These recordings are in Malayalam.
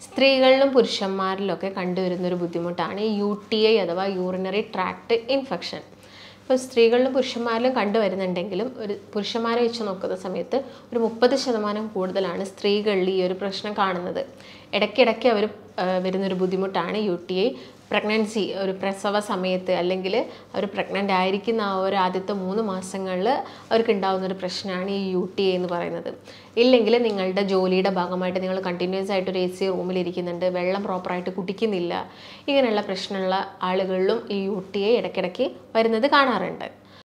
സ്ത്രീകളിലും പുരുഷന്മാരിലൊക്കെ കണ്ടുവരുന്ന ഒരു ബുദ്ധിമുട്ടാണ് ഈ യു ടി ഐ അഥവാ യൂറിനറി ട്രാക്ട് ഇൻഫെക്ഷൻ ഇപ്പോൾ സ്ത്രീകളിലും പുരുഷന്മാരിലും കണ്ടുവരുന്നുണ്ടെങ്കിലും ഒരു പുരുഷന്മാരെ വെച്ച് നോക്കുന്ന സമയത്ത് ഒരു മുപ്പത് ശതമാനം കൂടുതലാണ് സ്ത്രീകളിൽ ഈ ഒരു പ്രശ്നം കാണുന്നത് ഇടയ്ക്കിടയ്ക്ക് അവർ വരുന്നൊരു ബുദ്ധിമുട്ടാണ് യു ടി ഐ പ്രഗ്നൻസി ഒരു പ്രസവ സമയത്ത് അല്ലെങ്കിൽ അവർ പ്രഗ്നൻ്റ് ആയിരിക്കുന്ന ആ ഒരു ആദ്യത്തെ മൂന്ന് മാസങ്ങളിൽ അവർക്ക് ഉണ്ടാകുന്ന ഒരു പ്രശ്നമാണ് ഈ യു ടി ഐ എന്ന് പറയുന്നത് ഇല്ലെങ്കിൽ നിങ്ങളുടെ ജോലിയുടെ ഭാഗമായിട്ട് നിങ്ങൾ കണ്ടിന്യൂസ് ആയിട്ട് ഒരു എ സി റൂമിൽ ഇരിക്കുന്നുണ്ട് വെള്ളം പ്രോപ്പറായിട്ട് കുടിക്കുന്നില്ല ഇങ്ങനെയുള്ള പ്രശ്നമുള്ള ആളുകളിലും ഈ യു ടി ഐ ഇടയ്ക്കിടയ്ക്ക് വരുന്നത് കാണാറുണ്ട്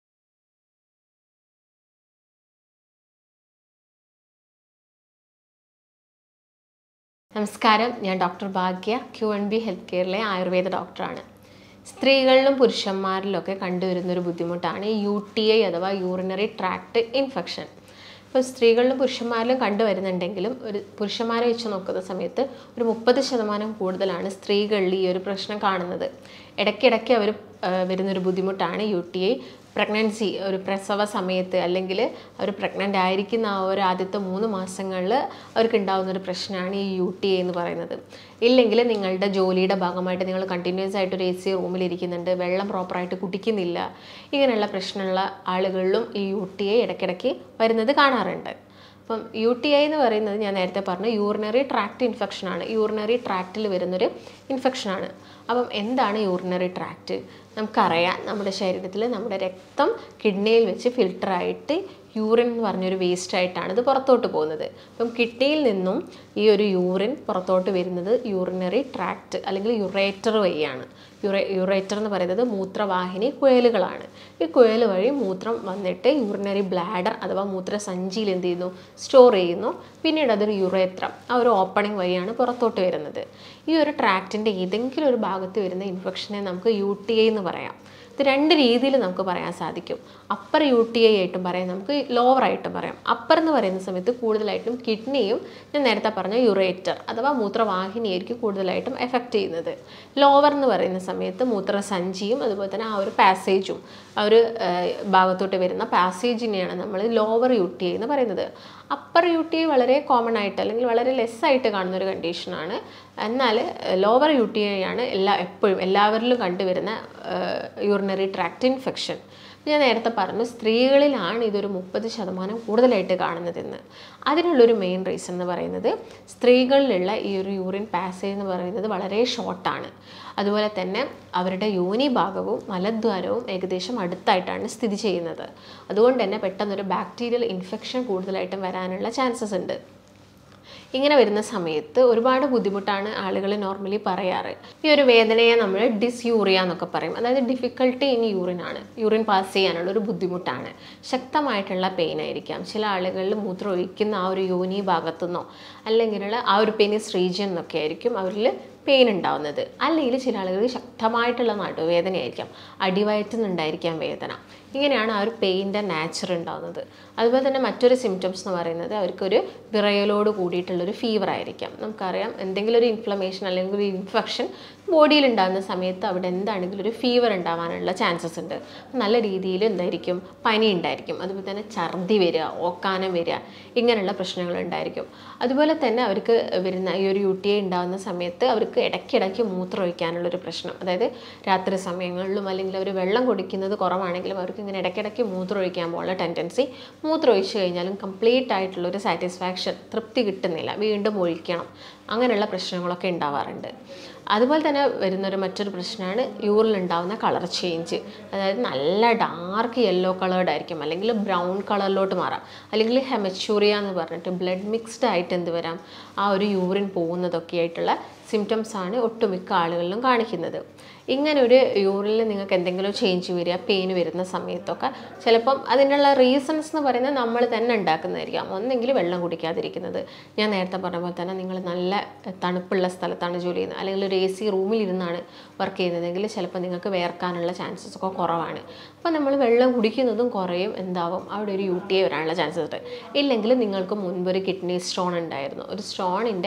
നമസ്കാരം ഞാൻ doctor Bhagya Q N B health കെയറിലെ ആയുർവേദ ഡോക്ടറാണ് സ്ത്രീകളിലും പുരുഷന്മാരിലൊക്കെ കണ്ടുവരുന്ന ഒരു ബുദ്ധിമുട്ടാണ് ഈ യു ടി ഐ അഥവാ യൂറിനറി ട്രാക്ട് ഇൻഫെക്ഷൻ ഇപ്പോൾ സ്ത്രീകളിലും പുരുഷന്മാരിലും കണ്ടുവരുന്നുണ്ടെങ്കിലും ഒരു പുരുഷന്മാരെ വെച്ച് നോക്കുന്ന സമയത്ത് ഒരു മുപ്പത് ശതമാനം കൂടുതലാണ് സ്ത്രീകളിൽ ഈ ഒരു പ്രശ്നം കാണുന്നത് ഇടയ്ക്കിടയ്ക്ക് അവർ വരുന്നൊരു ബുദ്ധിമുട്ടാണ് യു ടി ഐ പ്രഗ്നൻസി ഒരു പ്രസവ സമയത്ത് അല്ലെങ്കിൽ അവർ പ്രഗ്നൻ്റ് ആയിരിക്കുന്ന ആ ഒരു ആദ്യത്തെ മൂന്ന് മാസങ്ങളിൽ അവർക്ക് ഉണ്ടാകുന്ന ഒരു പ്രശ്നമാണ് ഈ യു ടി ഐ എന്ന് പറയുന്നത് ഇല്ലെങ്കിൽ നിങ്ങളുടെ ജോലിയുടെ ഭാഗമായിട്ട് നിങ്ങൾ കണ്ടിന്യൂസ് ആയിട്ട് ഒരു എ സി റൂമിൽ ഇരിക്കുന്നുണ്ട് വെള്ളം പ്രോപ്പറായിട്ട് കുടിക്കുന്നില്ല ഇങ്ങനെയുള്ള പ്രശ്നമുള്ള ആളുകളിലും ഈ യു ടി ഐ ഇടയ്ക്കിടയ്ക്ക് വരുന്നത് കാണാറുണ്ട് അപ്പം യു ടി ഐ എന്ന് പറയുന്നത് ഞാൻ നേരത്തെ പറഞ്ഞു യൂറിനറി ട്രാക്ട് ഇൻഫെക്ഷനാണ് യൂറിനറി ട്രാക്റ്റിൽ വരുന്നൊരു ഇൻഫെക്ഷനാണ് അപ്പം എന്താണ് യൂറിനറി ട്രാക്റ്റ് നമുക്കറിയാം നമ്മുടെ ശരീരത്തിൽ നമ്മുടെ രക്തം കിഡ്നിയിൽ വെച്ച് ഫിൽട്ടറായിട്ട് യൂറിൻ എന്ന് പറഞ്ഞൊരു വേസ്റ്റ് ആയിട്ടാണ് ഇത് പുറത്തോട്ട് പോകുന്നത് അപ്പം കിഡ്നിയിൽ നിന്നും ഈ ഒരു യൂറിൻ പുറത്തോട്ട് വരുന്നത് യൂറിനറി ട്രാക്റ്റ് അല്ലെങ്കിൽ യുറേറ്റർ വഴിയാണ് യുറേ യുറേറ്റർ എന്ന് പറയുന്നത് മൂത്രവാഹിനി കുഴലുകളാണ് ഈ കുഴൽ വഴി മൂത്രം വന്നിട്ട് യൂറിനറി ബ്ലാഡർ അഥവാ മൂത്രസഞ്ചിയിൽ എന്ത് ചെയ്യുന്നു സ്റ്റോർ ചെയ്യുന്നു പിന്നീട് അതൊരു യുറേത്രം ആ ഒരു ഓപ്പണിംഗ് വഴിയാണ് പുറത്തോട്ട് വരുന്നത് ഈ ഒരു ട്രാക്റ്റിൻ്റെ ഏതെങ്കിലും ഒരു ഭാഗത്ത് വരുന്ന ഇൻഫെക്ഷനെ നമുക്ക് യു ടി ഐ എന്ന് പറയാം ഇത് രണ്ട് രീതിയിൽ നമുക്ക് പറയാൻ സാധിക്കും അപ്പർ യു ടി ഐ ആയിട്ടും പറയാം നമുക്ക് ലോവർ ആയിട്ടും പറയാം അപ്പർ എന്ന് പറയുന്ന സമയത്ത് കൂടുതലായിട്ടും കിഡ്നിയും ഞാൻ നേരത്തെ പറഞ്ഞ യുറേറ്റർ അഥവാ മൂത്രവാഹിനിയായിരിക്കും കൂടുതലായിട്ടും എഫക്റ്റ് ചെയ്യുന്നത് ലോവർ എന്ന് പറയുന്ന സമയത്ത് മൂത്രസഞ്ചിയും അതുപോലെ തന്നെ ആ ഒരു പാസേജും ആ ഒരു ഭാഗത്തോട്ട് വരുന്ന പാസേജിനെയാണ് നമ്മൾ ലോവർ യു ടി ഐ എന്ന് പറയുന്നത് അപ്പർ യു ടി ഐ വളരെ കോമൺ ആയിട്ട് അല്ലെങ്കിൽ വളരെ ലെസ് ആയിട്ട് കാണുന്ന ഒരു കണ്ടീഷനാണ് എന്നാൽ ലോവർ യു ടി ഐ ആണ് എല്ലാ എപ്പോഴും എല്ലാവരിലും കണ്ടുവരുന്ന യൂറിനറി ട്രാക്ട് ഇൻഫെക്ഷൻ ഞാൻ നേരത്തെ പറഞ്ഞു സ്ത്രീകളിലാണ് ഇതൊരു മുപ്പത് ശതമാനം കൂടുതലായിട്ട് കാണുന്നതെന്ന് അതിനുള്ളൊരു മെയിൻ റീസൺ എന്ന് പറയുന്നത് സ്ത്രീകളിലുള്ള ഈ ഒരു യൂറിൻ പാസേജ് എന്ന് പറയുന്നത് വളരെ ഷോർട്ടാണ് അതുപോലെ തന്നെ അവരുടെ യോനി ഭാഗവും മലദ്വാരവും ഏകദേശം അടുത്തായിട്ടാണ് സ്ഥിതി ചെയ്യുന്നത് അതുകൊണ്ട് തന്നെ പെട്ടെന്നൊരു ബാക്ടീരിയൽ ഇൻഫെക്ഷൻ കൂടുതലായിട്ടും വരാനുള്ള ചാൻസസ് ഉണ്ട് ഇങ്ങനെ വരുന്ന സമയത്ത് ഒരുപാട് ബുദ്ധിമുട്ടാണ് ആളുകൾ നോർമലി പറയാറ് ഈ ഒരു വേദനയെ നമ്മൾ ഡിസ്യൂറിയ എന്നൊക്കെ പറയും അതായത് ഡിഫിക്കൽട്ടി ഇൻ യൂറിൻ ആണ് യൂറിൻ പാസ് ചെയ്യാനുള്ള ഒരു ബുദ്ധിമുട്ടാണ് ശക്തമായിട്ടുള്ള പെയിൻ ആയിരിക്കാം ചില ആളുകളിൽ മൂത്രം ഒഴിക്കുന്ന ആ ഒരു യോനി ഭാഗത്തുനിന്നോ അല്ലെങ്കിലുള്ള ആ ഒരു പെനിസ് റീജിയൻ എന്നൊക്കെ ആയിരിക്കും അവരിൽ പെയിൻ ഉണ്ടാവുന്നത് അല്ലെങ്കിൽ ചില ആളുകൾക്ക് ശക്തമായിട്ടുള്ള നടുവേദനയായിരിക്കാം അടിവയറ്റുന്നുണ്ടായിരിക്കാം വേദന ഇങ്ങനെയാണ് ആ ഒരു പെയിൻ്റെ നാച്ചർ ഉണ്ടാകുന്നത് അതുപോലെ തന്നെ മറ്റൊരു സിംറ്റംസ് എന്ന് പറയുന്നത് അവർക്കൊരു വിറയലോട് കൂടിയിട്ടുള്ളൊരു ഫീവർ ആയിരിക്കാം നമുക്കറിയാം എന്തെങ്കിലും ഒരു ഇൻഫ്ലമേഷൻ അല്ലെങ്കിൽ ഒരു ഇൻഫെക്ഷൻ ബോഡിയിൽ ഉണ്ടാകുന്ന സമയത്ത് അവിടെ എന്താണെങ്കിലും ഒരു ഫീവർ ഉണ്ടാവാനുള്ള ചാൻസസ് ഉണ്ട് നല്ല രീതിയിൽ എന്തായിരിക്കും പനി ഉണ്ടായിരിക്കും അതുപോലെ തന്നെ ഛർദി വരിക ഓക്കാനം വരിക ഇങ്ങനെയുള്ള പ്രശ്നങ്ങൾ ഉണ്ടായിരിക്കും അതുപോലെ തന്നെ അവർക്ക് വരുന്ന ഈ ഒരു യു ടി ഐ ഉണ്ടാകുന്ന സമയത്ത് അവർക്ക് ഇടയ്ക്കിടയ്ക്ക് മൂത്രം ഒഴിക്കാനുള്ളൊരു പ്രശ്നം അതായത് രാത്രി സമയങ്ങളിലും അല്ലെങ്കിൽ അവർ വെള്ളം കുടിക്കുന്നത് കുറവാണെങ്കിലും അവർക്ക് ഇങ്ങനെ ഇടയ്ക്കിടയ്ക്ക് മൂത്രം ഒഴിക്കാൻ പോലുള്ള ടെൻഡൻസി മൂത്രം ഒഴിച്ച് കഴിഞ്ഞാലും കംപ്ലീറ്റ് ആയിട്ടുള്ള ഒരു സാറ്റിസ്ഫാക്ഷൻ തൃപ്തി കിട്ടുന്നില്ല വീണ്ടും ഒഴിക്കണം അങ്ങനെയുള്ള പ്രശ്നങ്ങളൊക്കെ ഉണ്ടാവാറുണ്ട് അതുപോലെ തന്നെ വരുന്നൊരു മറ്റൊരു പ്രശ്നമാണ് യൂറിൽ ഉണ്ടാകുന്ന കളർ ചേഞ്ച് അതായത് നല്ല ഡാർക്ക് യെല്ലോ കളേർഡ് ആയിരിക്കും അല്ലെങ്കിൽ ബ്രൗൺ കളറിലോട്ട് മാറാം അല്ലെങ്കിൽ ഹെമച്ചൂറിയ എന്ന് പറഞ്ഞിട്ട് ബ്ലഡ് മിക്സ്ഡ് ആയിട്ട് എന്ത് വരാം ആ ഒരു യൂറിൻ പോകുന്നതൊക്കെ ആയിട്ടുള്ള സിംറ്റംസ് ആണ് ഒട്ടുമിക്ക ആളുകളിലും കാണിക്കുന്നത് ഇങ്ങനെ ഒരു യൂറിനിൽ നിങ്ങൾക്ക് എന്തെങ്കിലും ചേഞ്ച് വരിക പെയിൻ വരുന്ന സമയത്തൊക്കെ ചിലപ്പം അതിനുള്ള റീസൺസ് എന്ന് പറയുന്നത് നമ്മൾ തന്നെ ഉണ്ടാക്കുന്നതായിരിക്കാം ഒന്നെങ്കിൽ വെള്ളം കുടിക്കാതിരിക്കുന്നത് ഞാൻ നേരത്തെ പറഞ്ഞ പോലെ തന്നെ നിങ്ങൾ നല്ല തണുപ്പുള്ള സ്ഥലത്താണ് ജോലി ചെയ്യുന്നത് അല്ലെങ്കിൽ ഒരു എ സി റൂമിലിരുന്നാണ് വർക്ക് ചെയ്യുന്നതെങ്കിൽ ചിലപ്പോൾ നിങ്ങൾക്ക് വേർക്കാനുള്ള ചാൻസസ് ഒക്കെ കുറവാണ് അപ്പോൾ നമ്മൾ വെള്ളം കുടിക്കുന്നതും കുറയും എന്താവും അവിടെ ഒരു യു ടി ഐ വരാനുള്ള ചാൻസസ് ഉണ്ട് ഇല്ലെങ്കിൽ നിങ്ങൾക്ക് മുൻപ് ഒരു കിഡ്നി സ്റ്റോൺ ഉണ്ടായിരുന്നു ഒരു സ്റ്റോണിൻ്റെ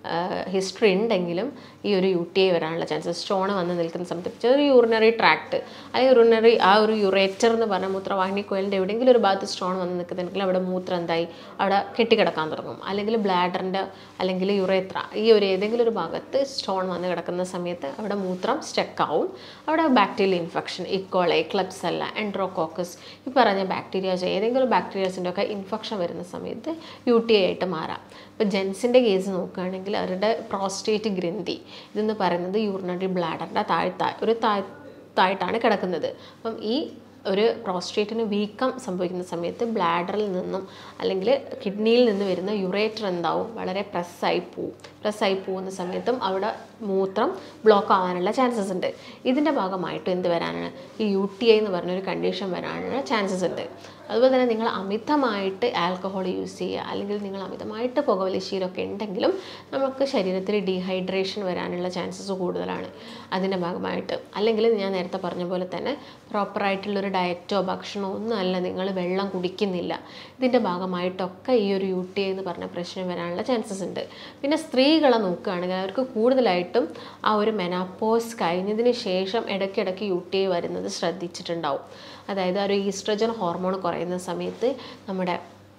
ഹിസ്റ്ററി ഉണ്ടെങ്കിലും ഈ ഒരു യു ടി ഐ വരാനുള്ള ചാൻസസ് സ്റ്റോൺ വന്ന് നിൽക്കുന്ന സമയത്ത് ഒരു യൂറിനറി ട്രാക്ട് അല്ലെങ്കിൽ യൂറിനറി ആ ഒരു യുറേറ്റർ എന്ന് പറഞ്ഞ മൂത്രവാഹിനി കോയിലിൻ്റെ എവിടെയെങ്കിലും ഒരു ഭാഗത്ത് സ്റ്റോൺ വന്ന് നിൽക്കുന്നുണ്ടെങ്കിൽ അവിടെ മൂത്രം എന്തായി അവിടെ കെട്ടിക്കിടക്കാൻ തുടങ്ങും അല്ലെങ്കിൽ ബ്ലാഡറിൻ്റെ അല്ലെങ്കിൽ യുറേത്ര ഈ ഒരു ഏതെങ്കിലും ഒരു ഭാഗത്ത് സ്റ്റോൺ വന്ന് കിടക്കുന്ന സമയത്ത് അവിടെ മൂത്രം സ്റ്റക്കാവും അവിടെ ബാക്ടീരിയൽ ഇൻഫെക്ഷൻ ഇക്കോളെ ക്ലബ്സല്ല എൻഡ്രോകോക്കസ് ഈ പറഞ്ഞ ബാക്ടീരിയാസ് ഏതെങ്കിലും ബാക്ടീരിയാസിൻ്റെ ഒക്കെ ഇൻഫെക്ഷൻ വരുന്ന സമയത്ത് യു ടി ഐ ആയിട്ട് മാറാം ഇപ്പോൾ ജെൻസിൻ്റെ കേസ് നോക്കുകയാണെങ്കിൽ അവരുടെ പ്രോസ്റ്റേറ്റ് ഗ്രന്ഥി ഇതെന്ന് പറയുന്നത് യൂറിനറി ബ്ലാഡറിൻ്റെ താഴ്ത്താ ഒരു താഴ് തായിട്ടാണ് കിടക്കുന്നത് അപ്പം ഈ ഒരു പ്രോസ്റ്റേറ്റിന് വീക്കം സംഭവിക്കുന്ന സമയത്ത് ബ്ലാഡറിൽ നിന്നും അല്ലെങ്കിൽ കിഡ്നിയിൽ നിന്ന് വരുന്ന യുറേറ്റർ എന്താവും വളരെ പ്രസ്സായി പോവും പ്രസ്സായി പോകുന്ന സമയത്തും അവിടെ മൂത്രം ബ്ലോക്ക് ആവാനുള്ള ചാൻസസ് ഉണ്ട് ഇതിൻ്റെ ഭാഗമായിട്ട് എന്ത് വരാനാണ് ഈ യു ടി ഐ എന്ന് പറഞ്ഞൊരു കണ്ടീഷൻ വരാനുള്ള ചാൻസസ് ഉണ്ട് അതുപോലെ തന്നെ നിങ്ങൾ അമിതമായിട്ട് ആൽക്കഹോൾ യൂസ് ചെയ്യുക അല്ലെങ്കിൽ നിങ്ങൾ അമിതമായിട്ട് പുകവലിശീലമൊക്കെ ഉണ്ടെങ്കിലും നമുക്ക് ശരീരത്തിൽ ഡീഹൈഡ്രേഷൻ വരാനുള്ള ചാൻസസ് കൂടുതലാണ് അതിൻ്റെ ഭാഗമായിട്ട് അല്ലെങ്കിൽ ഞാൻ നേരത്തെ പറഞ്ഞ പോലെ തന്നെ പ്രോപ്പറായിട്ടുള്ളൊരു ഡയറ്റോ ഭക്ഷണമോ ഒന്നും അല്ല നിങ്ങൾ വെള്ളം കുടിക്കുന്നില്ല ഇതിൻ്റെ ഭാഗമായിട്ടൊക്കെ ഈ ഒരു യു ടി ഐ എന്ന് പറഞ്ഞ പ്രശ്നം വരാനുള്ള ചാൻസസ് ഉണ്ട് പിന്നെ സ്ത്രീകളെ നോക്കുകയാണെങ്കിൽ അവർക്ക് കൂടുതലായിട്ടും ആ ഒരു മെനാപ്പോസ് കഴിഞ്ഞതിന് ശേഷം ഇടയ്ക്കിടയ്ക്ക് യു ടി ഐ വരുന്നത് ശ്രദ്ധിച്ചിട്ടുണ്ടാവും അതായത് ആ ഒരു ഈസ്ട്രജൻ ഹോർമോൺ കുറയുന്ന സമയത്ത് നമ്മുടെ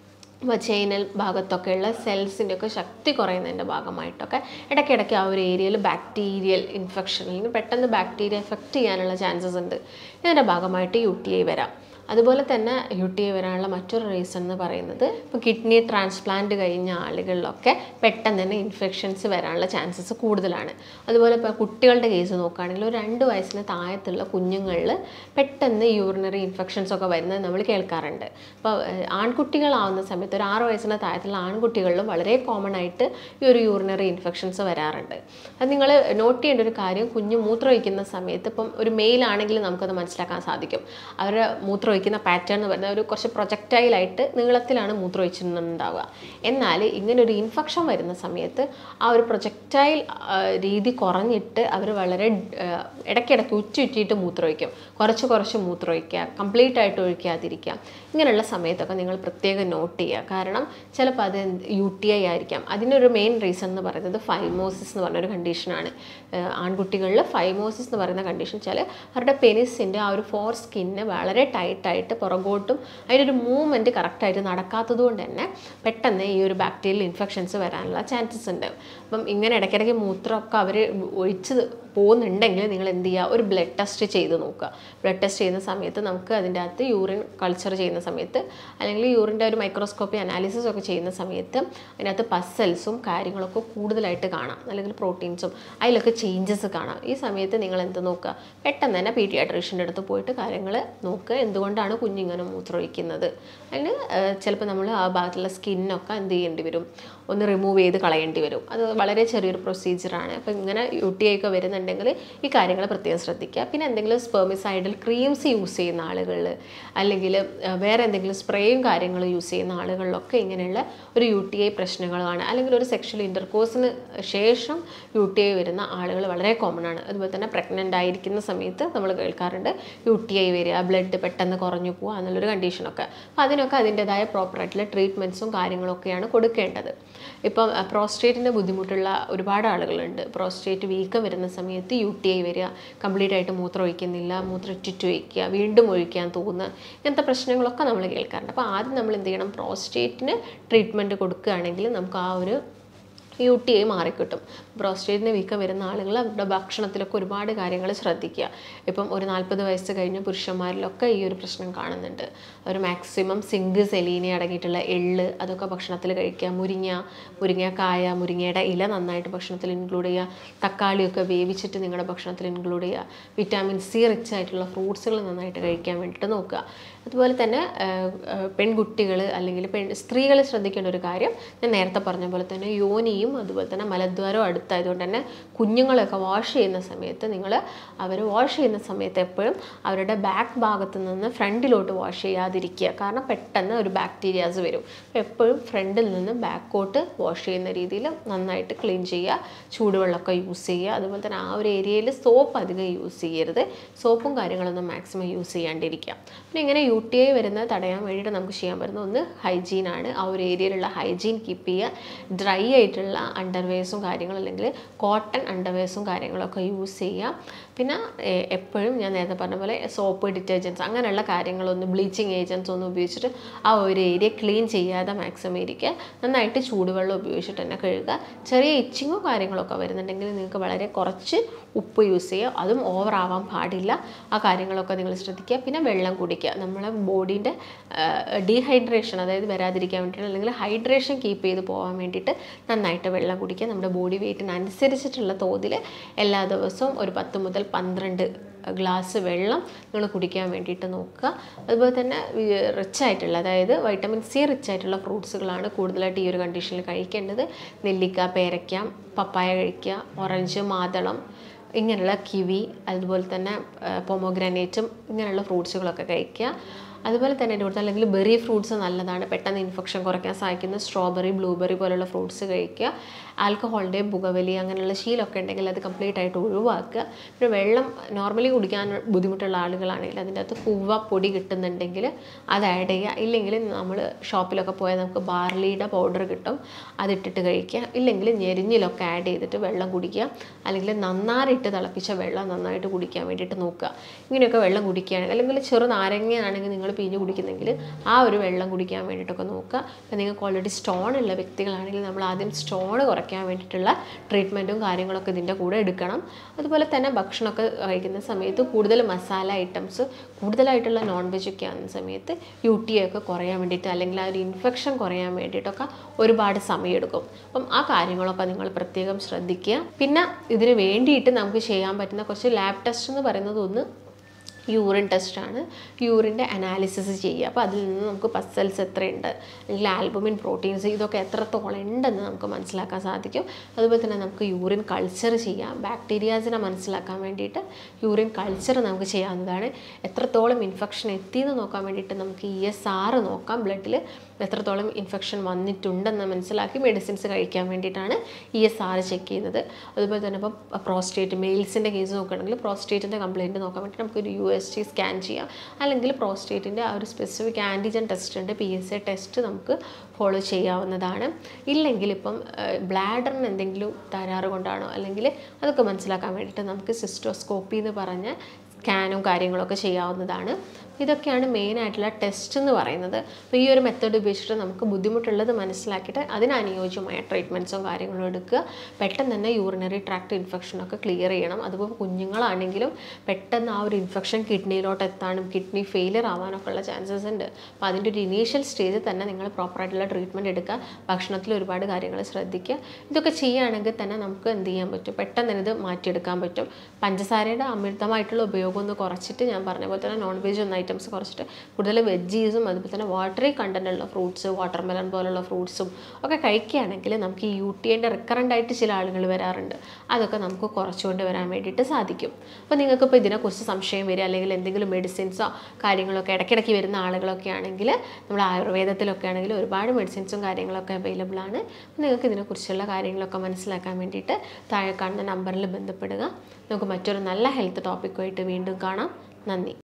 വച്ചൈനൽ ഭാഗത്തൊക്കെയുള്ള സെൽസിൻ്റെ ഒക്കെ ശക്തി കുറയുന്നതിൻ്റെ ഭാഗമായിട്ടൊക്കെ ഇടയ്ക്കിടയ്ക്ക് ആ ഒരു ഏരിയയിൽ ബാക്ടീരിയൽ ഇൻഫെക്ഷൻ അല്ലെങ്കിൽ പെട്ടെന്ന് ബാക്ടീരിയ എഫക്റ്റ് ചെയ്യാനുള്ള ചാൻസസ് ഉണ്ട് ഇതിൻ്റെ ഭാഗമായിട്ട് യു ടി ഐ വരാം അതുപോലെ തന്നെ യു ടി ഐ വരാനുള്ള മറ്റൊരു റീസൺ എന്ന് പറയുന്നത് ഇപ്പോൾ കിഡ്നി ട്രാൻസ്പ്ലാന്റ് കഴിഞ്ഞ ആളുകളിലൊക്കെ പെട്ടെന്ന് തന്നെ ഇൻഫെക്ഷൻസ് വരാനുള്ള ചാൻസസ് കൂടുതലാണ് അതുപോലെ ഇപ്പോൾ കുട്ടികളുടെ കേസ് നോക്കുകയാണെങ്കിൽ ഒരു രണ്ട് വയസ്സിന് താഴത്തുള്ള കുഞ്ഞുങ്ങളിൽ പെട്ടെന്ന് യൂറിനറി ഇൻഫെക്ഷൻസ് ഒക്കെ വരുന്നത് നമ്മൾ കേൾക്കാറുണ്ട് അപ്പോൾ ഏഹ്, ആൺകുട്ടികളാവുന്ന സമയത്ത് ഒരു ആറ് വയസ്സിന് താഴത്തുള്ള ആൺകുട്ടികളിലും വളരെ കോമൺ ആയിട്ട് ഈ ഒരു യൂറിനറി ഇൻഫെക്ഷൻസ് വരാറുണ്ട് അത് നിങ്ങൾ നോട്ട് ചെയ്യേണ്ട ഒരു കാര്യം കുഞ്ഞ് മൂത്രമൊഴിക്കുന്ന സമയത്ത് ഇപ്പം ഒരു മെയിലാണെങ്കിൽ നമുക്കത് മനസ്സിലാക്കാൻ സാധിക്കും അവരുടെ മൂത്രമൊഴിക്കുന്ന പാറ്റേൺ എന്ന് പറയുന്നത് ഒരു കുറച്ച് പ്രൊജക്റ്റൈലായിട്ട് നീളത്തിലാണ് മൂത്രമൊഴിച്ചിട്ടുണ്ടാവുക എന്നാൽ ഇങ്ങനെ ഒരു ഇൻഫെക്ഷൻ വരുന്ന സമയത്ത് ആ ഒരു പ്രൊജക്റ്റൈൽ രീതി കുറഞ്ഞിട്ട് അവർ വളരെ ആ, ഇടയ്ക്കിടയ്ക്ക് ഉറ്റുറ്റിയിട്ട് മൂത്രമൊഴിക്കും കുറച്ച് കുറച്ച് മൂത്രമൊഴിക്കുക കംപ്ലീറ്റ് ആയിട്ട് ഒഴിക്കാതിരിക്കുക ഇങ്ങനെയുള്ള സമയത്തൊക്കെ നിങ്ങൾ പ്രത്യേകം നോട്ട് ചെയ്യുക കാരണം ചിലപ്പോൾ അത് യു ടി ഐ ആയിരിക്കാം അതിനൊരു മെയിൻ റീസൺ എന്ന് പറയുന്നത് ഫൈമോസിസ് എന്ന് പറഞ്ഞൊരു കണ്ടീഷനാണ് ആൺകുട്ടികളിൽ ഫൈമോസിസ് എന്ന് പറയുന്ന കണ്ടീഷൻ വെച്ചാൽ അവരുടെ പെനിസിൻ്റെ ആ ഒരു ഫോർ സ്കിന്ന് വളരെ ടൈറ്റായിട്ട് പുറകോട്ടും അതിനൊരു മൂവ്മെൻറ്റ് കറക്റ്റായിട്ട് നടക്കാത്തത് കൊണ്ട് തന്നെ പെട്ടെന്ന് ഈ ഒരു ബാക്ടീരിയൽ ഇൻഫെക്ഷൻസ് വരാനുള്ള ചാൻസസ് ഉണ്ട് അപ്പം ഇങ്ങനെ ഇടയ്ക്കിടയ്ക്ക് മൂത്രമൊക്കെ അവർ ഒഴിച്ച് പോകുന്നുണ്ടെങ്കിൽ നിങ്ങൾ എന്ത് ചെയ്യുക ഒരു ബ്ലഡ് ടെസ്റ്റ് ചെയ്ത് നോക്കുക ബ്ലഡ് ടെസ്റ്റ് ചെയ്യുന്ന സമയത്ത് നമുക്ക് അതിൻ്റെ അകത്ത് യൂറിൻ കൾച്ചർ ചെയ്യുന്ന സമയത്ത് അല്ലെങ്കിൽ യൂറിൻ്റെ ഒരു മൈക്രോസ്കോപ്പി അനാലിസിസ് ഒക്കെ ചെയ്യുന്ന സമയത്ത് അതിനകത്ത് പസൽസും കാര്യങ്ങളൊക്കെ കൂടുതലായിട്ട് കാണാം അല്ലെങ്കിൽ പ്രോട്ടീൻസും അതിലൊക്കെ ചേഞ്ചസ് കാണാം ഈ സമയത്ത് നിങ്ങൾ എന്ത് നോക്കുക പെട്ടെന്ന് തന്നെ പീഡിയാട്രീഷ്യൻ്റെ അടുത്ത് പോയിട്ട് കാര്യങ്ങൾ നോക്കുക എന്തുകൊണ്ടാണ് കുഞ്ഞിങ്ങനെ മൂത്രമൊഴിക്കുന്നത് അതിന് ചിലപ്പോൾ നമ്മൾ ആ ഭാഗത്തുള്ള സ്കിന്നൊക്കെ എന്ത് ചെയ്യേണ്ടി വരും ഒന്ന് റിമൂവ് ചെയ്ത് കളയേണ്ടി വരും അത് വളരെ ചെറിയൊരു പ്രൊസീജിയറാണ് അപ്പോൾ ഇങ്ങനെ യു ടി ഐ ഒക്കെ വരുന്നുണ്ടെങ്കിൽ ഈ കാര്യങ്ങൾ പ്രത്യേകം ശ്രദ്ധിക്കുക പിന്നെ എന്തെങ്കിലും സ്പെർമിസൈഡൽ ക്രീംസ് യൂസ് ചെയ്യുന്ന ആളുകളിൽ അല്ലെങ്കിൽ അഹ് വേറെ എന്തെങ്കിലും സ്പ്രേയും കാര്യങ്ങളും യൂസ് ചെയ്യുന്ന ആളുകളിലൊക്കെ ഇങ്ങനെയുള്ള ഒരു യു ടി ഐ പ്രശ്നങ്ങളാണ് അല്ലെങ്കിൽ ഒരു സെക്ഷൽ ഇൻ്റർകോഴ്സിന് ശേഷം യു ടി ഐ വരുന്ന ആളുകൾ വളരെ കോമൺ ആണ് അതുപോലെ തന്നെ പ്രഗ്നൻ്റ് ആയിരിക്കുന്ന സമയത്ത് നമ്മൾ കേൾക്കാറുണ്ട് യു ടി ഐ വരിക ബ്ലഡ് പെട്ടെന്ന് കുറഞ്ഞു പോകുക എന്നുള്ളൊരു കണ്ടീഷനൊക്കെ അപ്പോൾ അതിനൊക്കെ അതിൻ്റെതായ പ്രോപ്പറായിട്ടുള്ള ട്രീറ്റ്മെൻറ്റ്സും കാര്യങ്ങളൊക്കെയാണ് കൊടുക്കേണ്ടത് ഇപ്പം പ്രോസ്റ്റേറ്റിൻ്റെ ബുദ്ധിമുട്ടുള്ള ഒരുപാട് ആളുകളുണ്ട് പ്രോസ്റ്റേറ്റ് വീക്കം വരുന്ന സമയത്ത് യു ടി ഐ വരിക കംപ്ലീറ്റ് ആയിട്ട് മൂത്രം ഒഴിക്കുന്നില്ല മൂത്രം ഇറ്റിറ്റ് ഒഴിക്കുക വീണ്ടും ഒഴിക്കാൻ തോന്നുക ഇങ്ങനത്തെ പ്രശ്നങ്ങളൊക്കെ നമ്മൾ കേൾക്കാറുണ്ട് അപ്പോൾ ആദ്യം നമ്മൾ എന്ത് ചെയ്യണം പ്രോസ്റ്റേറ്റിന് ട്രീറ്റ്മെൻറ്റ് കൊടുക്കുകയാണെങ്കിൽ നമുക്ക് ആ ഒരു യു ടി ഐ മാറിക്കിട്ടും പ്രോസ്റ്റേറ്റിന് വീക്കം വരുന്ന ആളുകൾ അവരുടെ ഭക്ഷണത്തിലൊക്കെ ഒരുപാട് കാര്യങ്ങൾ ശ്രദ്ധിക്കുക ഇപ്പം ഒരു നാൽപ്പത് വയസ്സ് കഴിഞ്ഞ പുരുഷന്മാരിലൊക്കെ ഈ ഒരു പ്രശ്നം കാണുന്നുണ്ട് ഒരു മാക്സിമം സിങ്ക് സെലീനി അടങ്ങിയിട്ടുള്ള എള്ള് അതൊക്കെ ഭക്ഷണത്തിൽ കഴിക്കുക മുരിങ്ങ മുരിങ്ങക്കായ മുരിങ്ങയുടെ ഇല നന്നായിട്ട് ഭക്ഷണത്തിൽ ഇൻക്ലൂഡ് ചെയ്യുക തക്കാളിയൊക്കെ വേവിച്ചിട്ട് നിങ്ങളുടെ ഭക്ഷണത്തിൽ ഇൻക്ലൂഡ് ചെയ്യുക വിറ്റാമിൻ സി റിച്ച് ആയിട്ടുള്ള ഫ്രൂട്ട്സുകൾ നന്നായിട്ട് കഴിക്കാൻ വേണ്ടിയിട്ട് നോക്കുക അതുപോലെ തന്നെ പെൺകുട്ടികൾ അല്ലെങ്കിൽ പെൺ സ്ത്രീകൾ ശ്രദ്ധിക്കേണ്ട ഒരു കാര്യം ഞാൻ നേരത്തെ പറഞ്ഞ പോലെ തന്നെ യോനിയും അതുപോലെ തന്നെ മലദ്വാരവും അടുത്തായതുകൊണ്ട് തന്നെ കുഞ്ഞുങ്ങളെയൊക്കെ വാഷ് ചെയ്യുന്ന സമയത്ത് നിങ്ങൾ അവർ വാഷ് ചെയ്യുന്ന സമയത്ത് എപ്പോഴും അവരുടെ ബാക്ക് ഭാഗത്ത് നിന്ന് ഫ്രണ്ടിലോട്ട് വാഷ് ചെയ്യാതിരിക്കുക കാരണം പെട്ടെന്ന് ഒരു ബാക്ടീരിയാസ് വരും അപ്പോൾ എപ്പോഴും ഫ്രണ്ടിൽ നിന്ന് ബാക്കോട്ട് വാഷ് ചെയ്യുന്ന രീതിയിൽ നന്നായിട്ട് ക്ലീൻ ചെയ്യുക ചൂടുവെള്ളമൊക്കെ യൂസ് ചെയ്യുക അതുപോലെ തന്നെ ആ ഒരു ഏരിയയിൽ സോപ്പ് അധികം യൂസ് ചെയ്യരുത് സോപ്പും കാര്യങ്ങളൊന്നും മാക്സിമം യൂസ് ചെയ്യാണ്ടിരിക്കുക പിന്നെ ഇങ്ങനെ യു ടി ഐ വരുന്നത് തടയാൻ വേണ്ടിയിട്ട് നമുക്ക് ചെയ്യാൻ പറ്റുന്ന ഒന്ന് ഹൈജീനാണ് ആ ഒരു ഏരിയയിലുള്ള ഹൈജീൻ കീപ്പ് ചെയ്യുക ഡ്രൈ ആയിട്ടുള്ള ഉള്ള അണ്ടർവെയർസും കാര്യങ്ങളും അല്ലെങ്കിൽ കോട്ടൺ അണ്ടർവെയർസും കാര്യങ്ങളൊക്കെ യൂസ് ചെയ്യുക പിന്നെ എ- എപ്പോഴും ഞാൻ നേരത്തെ പറഞ്ഞ പോലെ സോപ്പ് ഡിറ്റർജൻസ് അങ്ങനെയുള്ള കാര്യങ്ങളൊന്നും ബ്ലീച്ചിങ് ഏജൻസ് ഒന്നും ഉപയോഗിച്ചിട്ട് ആ ഒരു ഏരിയ ക്ലീൻ ചെയ്യാതെ മാക്സിമം ഇരിക്കുക നന്നായിട്ട് ചൂടുവെള്ളം ഉപയോഗിച്ചിട്ട് തന്നെ കഴുകുക ചെറിയ ഇച്ചിങ്ങോ കാര്യങ്ങളൊക്കെ വരുന്നുണ്ടെങ്കിൽ നിങ്ങൾക്ക് വളരെ കുറച്ച് ഉപ്പ് യൂസ് ചെയ്യുക അതും ഓവർ ആവാൻ പാടില്ല ആ കാര്യങ്ങളൊക്കെ നിങ്ങൾ ശ്രദ്ധിക്കുക പിന്നെ വെള്ളം കുടിക്കുക നമ്മളെ ബോഡീൻ്റെ ഡീഹൈഡ്രേഷൻ അതായത് വരാതിരിക്കാൻ വേണ്ടിയിട്ട് അല്ലെങ്കിൽ ഹൈഡ്രേഷൻ കീപ്പ് ചെയ്ത് പോകാൻ വേണ്ടിയിട്ട് നന്നായിട്ട് വെള്ളം കുടിക്കുക നമ്മുടെ ബോഡി വെയ്റ്റിനനുസരിച്ചിട്ടുള്ള തോതിൽ എല്ലാ ദിവസവും ഒരു പത്ത് മുതൽ പന്ത്രണ്ട് ഗ്ലാസ് വെള്ളം നിങ്ങൾ കുടിക്കാൻ വേണ്ടിയിട്ട് നോക്കുക അതുപോലെ തന്നെ റിച്ച് ആയിട്ടുള്ള അതായത് വൈറ്റമിൻ സി റിച്ച് ആയിട്ടുള്ള ഫ്രൂട്ട്സുകളാണ് കൂടുതലായിട്ട് ഈ ഒരു കണ്ടീഷനിൽ കഴിക്കേണ്ടത് നെല്ലിക്ക പേരയ്ക്ക പപ്പായ കഴിക്കുക ഓറഞ്ച് മാതളം ഇങ്ങനെയുള്ള കിവി അതുപോലെ തന്നെ പൊമോഗ്രാനേറ്റും ഇങ്ങനെയുള്ള ഫ്രൂട്ട്സുകളൊക്കെ കഴിക്കുക അതുപോലെ തന്നെ എൻ്റെ കൂടുതൽ അല്ലെങ്കിൽ ബെറി ഫ്രൂട്ട്സ് നല്ലതാണ് പെട്ടെന്ന് ഇൻഫെക്ഷൻ കുറയ്ക്കാൻ സഹായിക്കുന്ന സ്ട്രോബെറി ബ്ലൂബെറി പോലുള്ള ഫ്രൂട്ട്സ് കഴിക്കുക ആൽക്കഹോളിൻ്റെ പുകവലി അങ്ങനെയുള്ള ശീലമൊക്കെ ഉണ്ടെങ്കിൽ അത് കംപ്ലീറ്റ് ആയിട്ട് ഒഴിവാക്കുക പിന്നെ വെള്ളം നോർമലി കുടിക്കാൻ ബുദ്ധിമുട്ടുള്ള ആളുകളാണെങ്കിൽ അതിൻ്റെ അകത്ത് കൂവ പൊടി കിട്ടുന്നുണ്ടെങ്കിൽ അത് ആഡ് ചെയ്യുക ഇല്ലെങ്കിൽ നമ്മൾ ഷോപ്പിലൊക്കെ പോയാൽ നമുക്ക് ബാർലിയുടെ പൗഡർ കിട്ടും അതിട്ടിട്ട് കഴിക്കുക ഇല്ലെങ്കിൽ ഞെരിഞ്ഞിലൊക്കെ ആഡ് ചെയ്തിട്ട് വെള്ളം കുടിക്കുക അല്ലെങ്കിൽ നന്നാറിട്ട് തിളപ്പിച്ച വെള്ളം നന്നായിട്ട് കുടിക്കാൻ വേണ്ടിയിട്ട് നോക്കുക ഇങ്ങനെയൊക്കെ വെള്ളം കുടിക്കുകയാണെങ്കിൽ അല്ലെങ്കിൽ ചെറു നാരങ്ങയാണെങ്കിൽ നിങ്ങൾ പിഴിഞ്ഞ് കുടിക്കുന്നെങ്കിൽ ആ ഒരു വെള്ളം കുടിക്കാൻ വേണ്ടിയിട്ടൊക്കെ നോക്കുക ഇപ്പം നിങ്ങൾക്ക് ഓൾറെഡി സ്റ്റോൺ ഉള്ള വ്യക്തികളാണെങ്കിൽ നമ്മൾ ആദ്യം സ്റ്റോൺ കുറയ്ക്കാൻ വേണ്ടിയിട്ടുള്ള ട്രീറ്റ്മെൻറ്റും കാര്യങ്ങളൊക്കെ ഇതിൻ്റെ കൂടെ എടുക്കണം അതുപോലെ തന്നെ ഭക്ഷണമൊക്കെ കഴിക്കുന്ന സമയത്ത് കൂടുതൽ മസാല ഐറ്റംസ് കൂടുതലായിട്ടുള്ള നോൺ വെജ് ഒക്കെ ആകുന്ന സമയത്ത് യു ടി ഒക്കെ കുറയാൻ വേണ്ടിയിട്ട് അല്ലെങ്കിൽ ആ ഒരു ഇൻഫെക്ഷൻ കുറയാൻ വേണ്ടിയിട്ടൊക്കെ ഒരുപാട് സമയമെടുക്കും അപ്പം ആ കാര്യങ്ങളൊക്കെ നിങ്ങൾ പ്രത്യേകം ശ്രദ്ധിക്കുക പിന്നെ ഇതിന് വേണ്ടിയിട്ട് നമുക്ക് ചെയ്യാൻ പറ്റുന്ന കുറച്ച് ലാബ് ടെസ്റ്റ് എന്ന് പറയുന്നത് ഒന്ന് യൂറിൻ ടെസ്റ്റാണ് യൂറിൻ്റെ അനാലിസിസ് ചെയ്യുക അപ്പോൾ അതിൽ നിന്ന് നമുക്ക് പസൽസ് എത്രയുണ്ട് അല്ലെങ്കിൽ ആൽബുമിൻ പ്രോട്ടീൻസ് ഇതൊക്കെ എത്രത്തോളം ഉണ്ടെന്ന് നമുക്ക് മനസ്സിലാക്കാൻ സാധിക്കും അതുപോലെ തന്നെ നമുക്ക് യൂറിൻ കൾച്ചർ ചെയ്യാം ബാക്ടീരിയാസിനെ മനസ്സിലാക്കാൻ വേണ്ടിയിട്ട് യൂറിൻ കൾച്ചർ നമുക്ക് ചെയ്യാവുന്നതാണ് എത്രത്തോളം ഇൻഫെക്ഷൻ എത്തിയെന്ന് നോക്കാൻ വേണ്ടിയിട്ട് നമുക്ക് ഇ എസ് ആർ നോക്കാം ബ്ലഡിൽ എത്രത്തോളം ഇൻഫെക്ഷൻ വന്നിട്ടുണ്ടെന്ന് മനസ്സിലാക്കി മെഡിസിൻസ് കഴിക്കാൻ വേണ്ടിയിട്ടാണ് ഇ എസ് ആർ ചെക്ക് ചെയ്യുന്നത് അതുപോലെ തന്നെ ഇപ്പോൾ പ്രോസ്റ്റേറ്റ് മെയിൽസിൻ്റെ കേസ് നോക്കുകയാണെങ്കിൽ പ്രോസ്റ്റേറ്റിൻ്റെ കംപ്ലയിൻറ്റ് നോക്കാൻ വേണ്ടി നമുക്കൊരു യു എസ് ടി സ്കാൻ ചെയ്യാം അല്ലെങ്കിൽ പ്രോസ്റ്റേറ്റിൻ്റെ ആ ഒരു സ്പെസിഫിക് ആൻറ്റിജൻ ടെസ്റ്റ് ഉണ്ട് പി എസ് എ ടെസ്റ്റ് നമുക്ക് ഫോളോ ചെയ്യാവുന്നതാണ് ഇല്ലെങ്കിൽ ഇപ്പം ബ്ലാഡറിന് എന്തെങ്കിലും തകരാറ് കൊണ്ടാണോ അല്ലെങ്കിൽ അതൊക്കെ മനസ്സിലാക്കാൻ വേണ്ടിയിട്ട് നമുക്ക് സിസ്റ്റോസ്കോപ്പി എന്ന് പറഞ്ഞ സ്കാനും കാര്യങ്ങളൊക്കെ ചെയ്യാവുന്നതാണ് ഇതൊക്കെയാണ് മെയിൻ ആയിട്ടുള്ള ടെസ്റ്റ് എന്ന് പറയുന്നത് അപ്പോൾ ഈ ഒരു മെത്തേഡ് ഉപയോഗിച്ചിട്ട് നമുക്ക് ബുദ്ധിമുട്ടുള്ളത് മനസ്സിലാക്കിയിട്ട് അതിനനുയോജ്യമായ ട്രീറ്റ്മെൻറ്റ്സും കാര്യങ്ങളും എടുക്കുക പെട്ടെന്ന് തന്നെ യൂറിനറി ട്രാക്ട് ഇൻഫെക്ഷനൊക്കെ ക്ലിയർ ചെയ്യണം അതുപോലെ കുഞ്ഞുങ്ങളാണെങ്കിലും പെട്ടെന്ന് ആ ഒരു ഇൻഫെക്ഷൻ കിഡ്നിയിലോട്ട് എത്താനും കിഡ്നി ഫെയിലിയർ ആവാനൊക്കെ ഉള്ള ചാൻസസ് ഉണ്ട് അപ്പോൾ അതിൻ്റെ ഒരു ഇനീഷ്യൽ സ്റ്റേജിൽ തന്നെ നിങ്ങൾ പ്രോപ്പറായിട്ടുള്ള ട്രീറ്റ്മെൻറ്റ് എടുക്കുക ഭക്ഷണത്തിൽ ഒരുപാട് കാര്യങ്ങൾ ശ്രദ്ധിക്കുക ഇതൊക്കെ ചെയ്യുകയാണെങ്കിൽ തന്നെ നമുക്ക് എന്ത് ചെയ്യാൻ പറ്റും പെട്ടെന്ന് തന്നെ ഇത് മാറ്റിയെടുക്കാൻ പറ്റും പഞ്ചസാരയുടെ അമിതമായിട്ടുള്ള ഉപയോഗം ഒന്ന് കുറച്ചിട്ട് ഞാൻ പറഞ്ഞ പോലെ തന്നെ നോൺ വെജ് ഒന്ന് ഐറ്റംസ് കുറച്ചിട്ട് കൂടുതൽ വെജീസും അതുപോലെ തന്നെ വാട്ടറി കണ്ടൻ്റ് ഉള്ള ഫ്രൂട്ട്സ് വാട്ടർ മെലൺ പോലുള്ള ഫ്രൂട്ട്സും ഒക്കെ കഴിക്കുകയാണെങ്കിൽ നമുക്ക് ഈ യു ടി എൻ്റെ റിക്കറൻ്റ് ആയിട്ട് ചില ആളുകൾ വരാറുണ്ട് അതൊക്കെ നമുക്ക് കുറച്ചുകൊണ്ട് വരാൻ വേണ്ടിയിട്ട് സാധിക്കും അപ്പോൾ നിങ്ങൾക്കിപ്പോൾ ഇതിനെക്കുറിച്ച് സംശയം വരിക അല്ലെങ്കിൽ എന്തെങ്കിലും മെഡിസിൻസോ കാര്യങ്ങളൊക്കെ ഇടയ്ക്കിടയ്ക്ക് വരുന്ന ആളുകളൊക്കെ ആണെങ്കിൽ നമ്മൾ ആയുർവേദത്തിലൊക്കെ ആണെങ്കിൽ ഒരുപാട് മെഡിസിൻസും കാര്യങ്ങളൊക്കെ അവൈലബിൾ ആണ് അപ്പോൾ നിങ്ങൾക്ക് ഇതിനെക്കുറിച്ചുള്ള കാര്യങ്ങളൊക്കെ മനസ്സിലാക്കാൻ വേണ്ടിയിട്ട് താഴെ കാണുന്ന നമ്പറിൽ ബന്ധപ്പെടുക നമുക്ക് മറ്റൊരു നല്ല ഹെൽത്ത് ടോപ്പിക്കുമായിട്ട് വീണ്ടും കാണാം നന്ദി